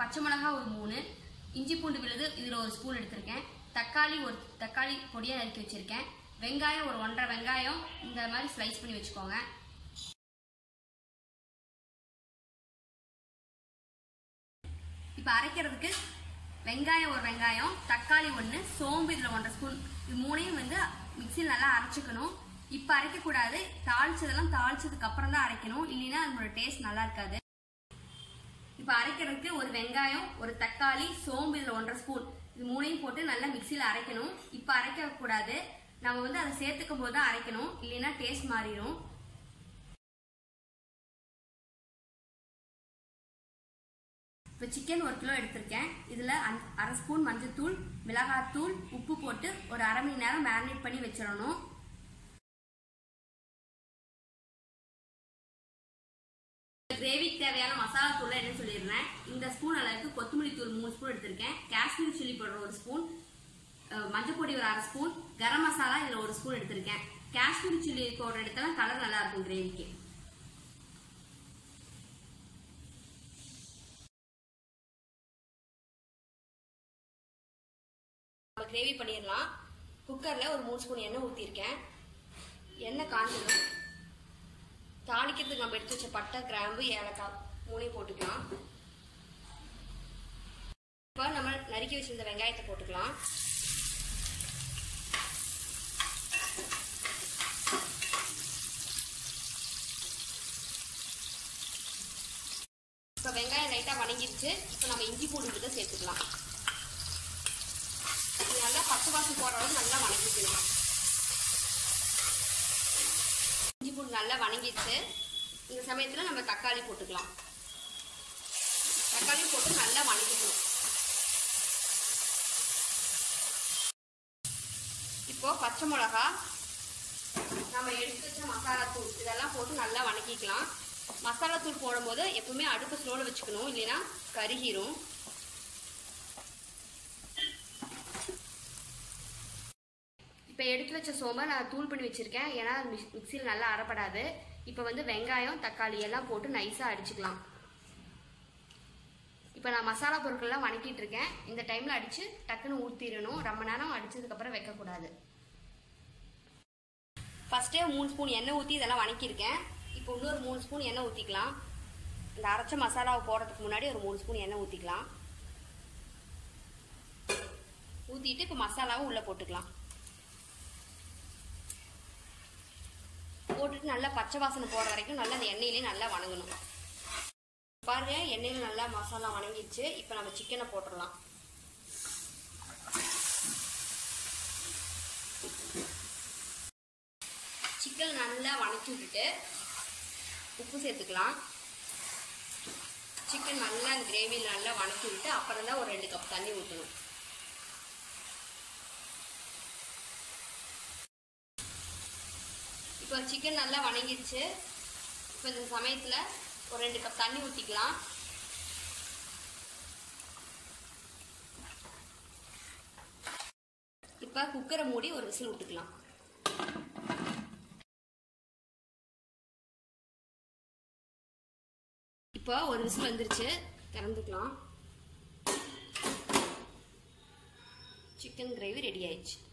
பச்சை மிளகாய் ஒரு மூணு இஞ்சி பூண்டு விழுது இதில் ஒரு ஸ்பூன் எடுத்திருக்கேன் தக்காளி ஒரு தக்காளி பொடியாக நறுக்கி வச்சுருக்கேன் வெங்காயம் ஒரு ஒன்றரை வெங்காயம் இந்த மாதிரி ஸ்லைஸ் பண்ணி வச்சுக்கோங்க இப்போ அரைக்கிறதுக்கு வெங்காயம் ஒரு வெங்காயம் தக்காளி ஒன்று சோம்பு இதில் ஒன்றரை ஸ்பூன் இது மூணையும் வந்து மிக்சியில் நல்லா அரைச்சிக்கணும் இப்போ அரைக்கக்கூடாது தாளிச்சதெல்லாம் தாளிச்சதுக்கு அப்புறம் தான் அரைக்கணும் இல்லைன்னா அதனோட டேஸ்ட் நல்லா இருக்காது இப்போ அரைக்கிறதுக்கு ஒரு வெங்காயம் ஒரு தக்காளி சோம்பு இதில் ஒன்றரை ஸ்பூன் இது மூணையும் போட்டு நல்லா மிக்சியில் அரைக்கணும் இப்போ அரைக்க கூடாது நம்ம வந்து அதை சேர்த்துக்கும் போது தான் அரைக்கணும் இல்லைன்னா டேஸ்ட் மாறிடும் இப்போ சிக்கன் ஒரு கிலோ எடுத்திருக்கேன் இதில் அரை ஸ்பூன் மஞ்சத்தூள் மிளகாத்தூள் உப்பு போட்டு ஒரு அரை மணி நேரம் மேரினேட் பண்ணி வச்சிடணும் கிரேவிக்கு தேவையான மசாலா தூள் என்ன சொல்லிடுறேன் இந்த ஸ்பூன் அளவுக்கு கொத்தமல்லி தூள் மூணு ஸ்பூன் எடுத்திருக்கேன் காஷ்மீர் சில்லி பவுடர் ஒரு ஸ்பூன் மஞ்சள் பொடி ஒரு அரை ஸ்பூன் கரம் மசாலா இதில் ஒரு ஸ்பூன் எடுத்திருக்கேன் காஷ்மீர் சில்லி பவுடர் எடுத்தாலும் கலர் நல்லா இருக்கும் கிரேவிக்கு நம்ம கிரேவி பண்ணிடலாம் குக்கரில் ஒரு மூணு ஸ்பூன் எண்ணெய் ஊற்றிருக்கேன் எண்ணெய் காஞ்சதும் தாளிக்கிறதுக்கு நம்ம எடுத்து வச்ச பட்டை கிராம்பு ஏலக்காய் மூணையும் போட்டுக்கலாம் இப்போ நம்ம நறுக்கி வச்சிருந்த வெங்காயத்தை போட்டுக்கலாம் இப்போ வெங்காயம் லைட்டாக வணங்கிருச்சு இப்போ நம்ம இஞ்சி பூண்டு விழுத சேர்த்துக்கலாம் இது நல்லா பத்து வாசம் போடுற அளவுக்கு நல்லா வணங்கிக்கணும் இஞ்சி பூண்டு நல்லா வணங்கிடுச்சு இந்த சமயத்தில் நம்ம தக்காளி போட்டுக்கலாம் தக்காளி போட்டு நல்லா வணங்கிக்கணும் இப்போ பச்சை மிளகா நம்ம எடுத்து வச்ச மசாலா தூள் இதெல்லாம் போட்டு நல்லா வணக்கிக்கலாம் மசாலா தூள் போடும்போது எப்பவுமே அடுப்பு ஸ்லோவில் வச்சுக்கணும் இல்லைன்னா கருகிரும் இப்போ எடுத்து வச்ச சோம்பை நான் தூள் பண்ணி வச்சுருக்கேன் ஏன்னா மிக்ஸ் மிக்சியில் நல்லா அரைப்படாது இப்போ வந்து வெங்காயம் தக்காளி எல்லாம் போட்டு நைஸாக அடிச்சுக்கலாம் இப்போ நான் மசாலா பொருட்கள்லாம் வணக்கிட்டு இருக்கேன் இந்த டைமில் அடித்து டக்குன்னு ஊற்றிடணும் ரொம்ப நேரம் அடித்ததுக்கப்புறம் வைக்கக்கூடாது ஃபஸ்ட்டே மூணு ஸ்பூன் எண்ணெய் ஊற்றி இதெல்லாம் வணக்கியிருக்கேன் இப்போ இன்னொரு மூணு ஸ்பூன் எண்ணெய் ஊற்றிக்கலாம் இந்த அரைச்ச மசாலாவை போடுறதுக்கு முன்னாடி ஒரு மூணு ஸ்பூன் எண்ணெய் ஊற்றிக்கலாம் ஊற்றிட்டு இப்போ மசாலாவும் உள்ளே போட்டுக்கலாம் போட்டுட்டு நல்லா பச்சை வாசனை போகிற வரைக்கும் நல்லா அந்த எண்ணெயிலே நல்லா வணங்கணும் பாருங்க எண்ணெயில் நல்லா மசாலா வணங்கிடுச்சு இப்போ நம்ம சிக்கனை போட்டுடலாம் சிக்கன் நல்லா வணக்கி விட்டுட்டு உப்பு சேர்த்துக்கலாம் சிக்கன் நல்லா அந்த கிரேவியில் நல்லா வணக்கி விட்டு அப்புறம் தான் ஒரு ரெண்டு கப் தண்ணி ஊற்றணும் இப்போ சிக்கன் நல்லா வணங்கிடுச்சு இப்போ இந்த சமயத்தில் ஒரு ரெண்டு கப் தண்ணி ஊற்றிக்கலாம் இப்போ குக்கரை மூடி ஒரு விசில் விட்டுக்கலாம் இப்போ ஒரு விசில் வந்துருச்சு திறந்துக்கலாம் சிக்கன் கிரேவி ரெடி ஆயிடுச்சு